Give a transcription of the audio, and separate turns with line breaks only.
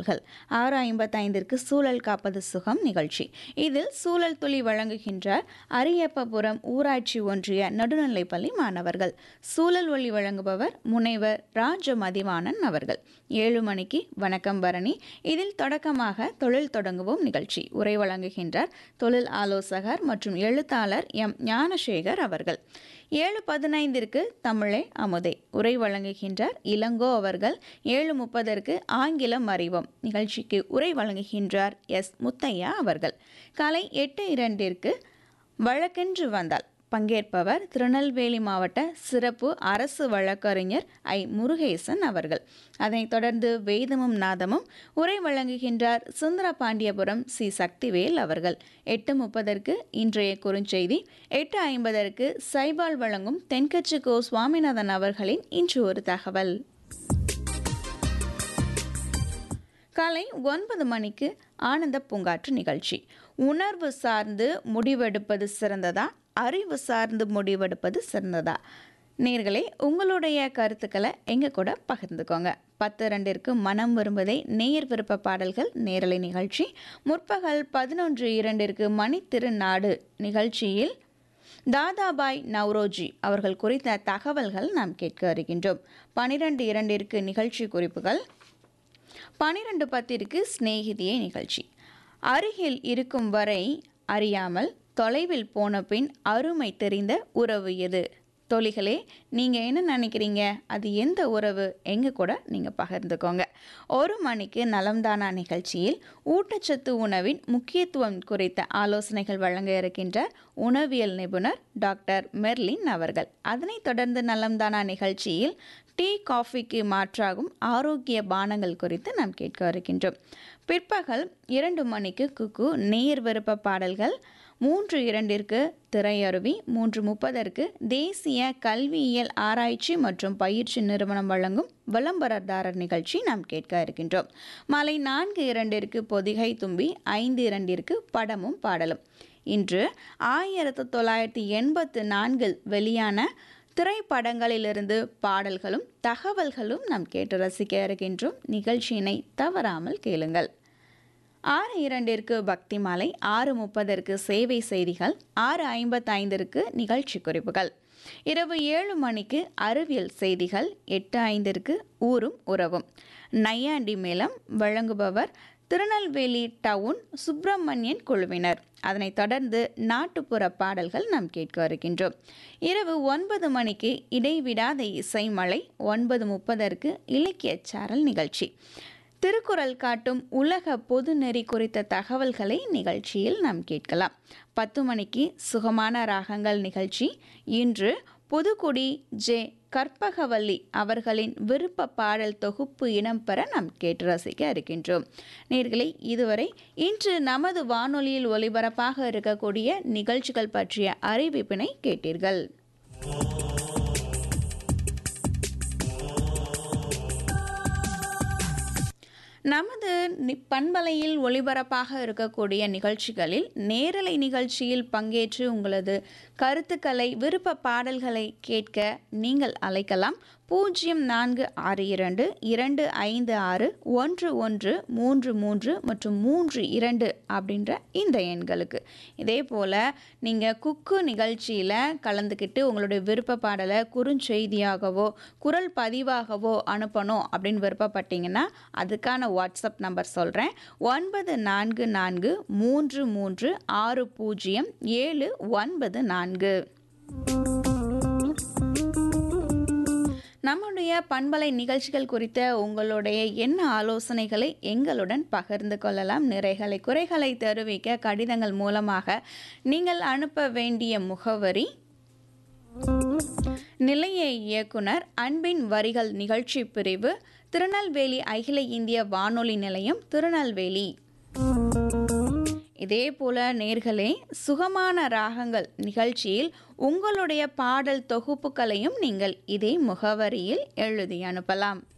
பாடல்கள் ஆறு ஐம்பத்தைந்திற்கு சூழல் காப்பது சுகம் நிகழ்ச்சி இதில் சூழல் துளி வழங்குகின்றார் அரியப்பபுரம் ஊராட்சி ஒன்றிய நடுநிலைப்பள்ளி மாணவர்கள் சூழல் ஒளி வழங்குபவர் முனைவர் ராஜ மதிவாணன் அவர்கள் ஏழு மணிக்கு வணக்கம் பரணி இதில் தொடக்கமாக தொழில் தொடங்குவோம் நிகழ்ச்சி உரை வழங்குகின்றார் தொழில் ஆலோசகர் மற்றும் எழுத்தாளர் எம் ஞானசேகர் அவர்கள் ஏழு பதினைந்திற்கு தமிழே அமுதே உரை வழங்குகின்றார் இளங்கோ அவர்கள் ஏழு முப்பதற்கு ஆங்கிலம் அறிவோம் நிகழ்ச்சிக்கு உரை வழங்குகின்றார் எஸ் முத்தையா அவர்கள் காலை எட்டு இரண்டிற்கு வழக்கென்று வந்தால் பங்கேற்பவர் திருநெல்வேலி மாவட்ட சிறப்பு அரசு வழக்கறிஞர் ஐ முருகேசன் அவர்கள் அதனைத் தொடர்ந்து வேதமும் நாதமும் உரை வழங்குகின்றார் சுந்தர பாண்டியபுரம் சி சக்திவேல் அவர்கள் எட்டு முப்பதற்கு இன்றைய குறுஞ்செய்தி எட்டு ஐம்பதற்கு சைபால் வழங்கும் தென்கட்சி கோ சுவாமிநாதன் அவர்களின் இன்று ஒரு தகவல் காலை ஒன்பது மணிக்கு ஆனந்த பூங்காற்று நிகழ்ச்சி உணர்வு சார்ந்து முடிவெடுப்பது சிறந்ததா அறிவு சார்ந்து முடிவெடுப்பது சிறந்ததா நேர்களே உங்களுடைய கருத்துக்களை எங்கள் கூட பகிர்ந்துக்கோங்க பத்து ரெண்டிற்கு மனம் விரும்புதே நேர் விருப்ப பாடல்கள் நேரலை நிகழ்ச்சி முற்பகல் பதினொன்று இரண்டிற்கு மணி திருநாடு நிகழ்ச்சியில் தாதாபாய் நவ்ரோஜி அவர்கள் குறித்த தகவல்கள் நாம் கேட்க வருகின்றோம் பனிரெண்டு இரண்டிற்கு நிகழ்ச்சி குறிப்புகள் பனிரெண்டு பத்திற்கு சிநேகிதியே நிகழ்ச்சி அருகில் இருக்கும் வரை அறியாமல் தொலைவில் போன பின் அருமை தெரிந்த உறவு எது தோழிகளே நீங்கள் என்ன நினைக்கிறீங்க அது எந்த உறவு எங்கள் கூட நீங்கள் பகிர்ந்துக்கோங்க ஒரு மணிக்கு நலம்தானா நிகழ்ச்சியில் ஊட்டச்சத்து உணவின் முக்கியத்துவம் குறித்த ஆலோசனைகள் வழங்க இருக்கின்ற உணவியல் நிபுணர் டாக்டர் மெர்லின் அவர்கள் அதனைத் தொடர்ந்து நலம்தானா நிகழ்ச்சியில் டீ காஃபிக்கு மாற்றாகும் ஆரோக்கிய பானங்கள் குறித்து நாம் கேட்க இருக்கின்றோம் பிற்பகல் இரண்டு மணிக்கு குக்கு நேர் விருப்ப பாடல்கள் மூன்று இரண்டிற்கு திரையருவி மூன்று முப்பதற்கு தேசிய கல்வியியல் ஆராய்ச்சி மற்றும் பயிற்சி நிறுவனம் வழங்கும் விளம்பரதாரர் நிகழ்ச்சி நாம் கேட்க இருக்கின்றோம் மாலை நான்கு இரண்டிற்கு பொதிகை தும்பி ஐந்து இரண்டிற்கு படமும் பாடலும் இன்று ஆயிரத்து தொள்ளாயிரத்தி எண்பத்து நான்கில் வெளியான திரைப்படங்களிலிருந்து பாடல்களும் தகவல்களும் நாம் கேட்டு ரசிக்க இருக்கின்றோம் நிகழ்ச்சியினை தவறாமல் கேளுங்கள் ஆறு இரண்டிற்கு பக்தி மாலை ஆறு முப்பதற்கு சேவை செய்திகள் ஆறு ஐம்பத்தைந்திற்கு நிகழ்ச்சி குறிப்புகள் இரவு ஏழு மணிக்கு அறிவியல் செய்திகள் எட்டு ஐந்திற்கு ஊரும் உறவும் நையாண்டி மேளம் வழங்குபவர் திருநெல்வேலி டவுன் சுப்பிரமணியன் குழுவினர் அதனைத் தொடர்ந்து நாட்டுப்புற பாடல்கள் நாம் கேட்க இருக்கின்றோம் இரவு ஒன்பது மணிக்கு இடைவிடாத இசைமலை ஒன்பது முப்பதற்கு இலக்கிய சாரல் நிகழ்ச்சி திருக்குறள் காட்டும் உலக பொதுநெறி குறித்த தகவல்களை நிகழ்ச்சியில் நாம் கேட்கலாம் பத்து மணிக்கு சுகமான ராகங்கள் நிகழ்ச்சி இன்று புதுக்குடி ஜே கற்பகவல்லி அவர்களின் விருப்ப பாடல் தொகுப்பு இடம்பெற நாம் கேட்டு ரசிக்க இருக்கின்றோம் நேர்களை இதுவரை இன்று நமது வானொலியில் ஒலிபரப்பாக இருக்கக்கூடிய நிகழ்ச்சிகள் பற்றிய அறிவிப்பினை கேட்டீர்கள் நமது பண்பலையில் ஒளிபரப்பாக இருக்கக்கூடிய நிகழ்ச்சிகளில் நேரலை நிகழ்ச்சியில் பங்கேற்று உங்களது கருத்துக்களை விருப்ப பாடல்களை கேட்க நீங்கள் அழைக்கலாம் பூஜ்ஜியம் நான்கு ஆறு இரண்டு இரண்டு ஐந்து ஆறு ஒன்று ஒன்று மூன்று மூன்று மற்றும் மூன்று இரண்டு அப்படின்ற இந்த எண்களுக்கு இதே போல் நீங்கள் குக்கு நிகழ்ச்சியில் கலந்துக்கிட்டு உங்களுடைய விருப்ப பாடலை குறுஞ்செய்தியாகவோ குரல் பதிவாகவோ அனுப்பணும் அப்படின்னு விருப்பப்பட்டீங்கன்னா அதுக்கான வாட்ஸ்அப் நம்பர் சொல்கிறேன் ஒன்பது நான்கு நான்கு மூன்று மூன்று ஆறு பூஜ்ஜியம் ஏழு ஒன்பது நான்கு நம்முடைய பண்பலை நிகழ்ச்சிகள் குறித்த உங்களுடைய என்ன ஆலோசனைகளை எங்களுடன் பகிர்ந்து கொள்ளலாம் நிறைகளை குறைகளை தெரிவிக்க கடிதங்கள் மூலமாக நீங்கள் அனுப்ப வேண்டிய முகவரி நிலைய இயக்குனர் அன்பின் வரிகள் நிகழ்ச்சி பிரிவு திருநெல்வேலி அகில இந்திய வானொலி நிலையம் திருநெல்வேலி இதே போல நேர்களே சுகமான ராகங்கள் நிகழ்ச்சியில் உங்களுடைய பாடல் தொகுப்புகளையும் நீங்கள் இதே முகவரியில் எழுதி அனுப்பலாம்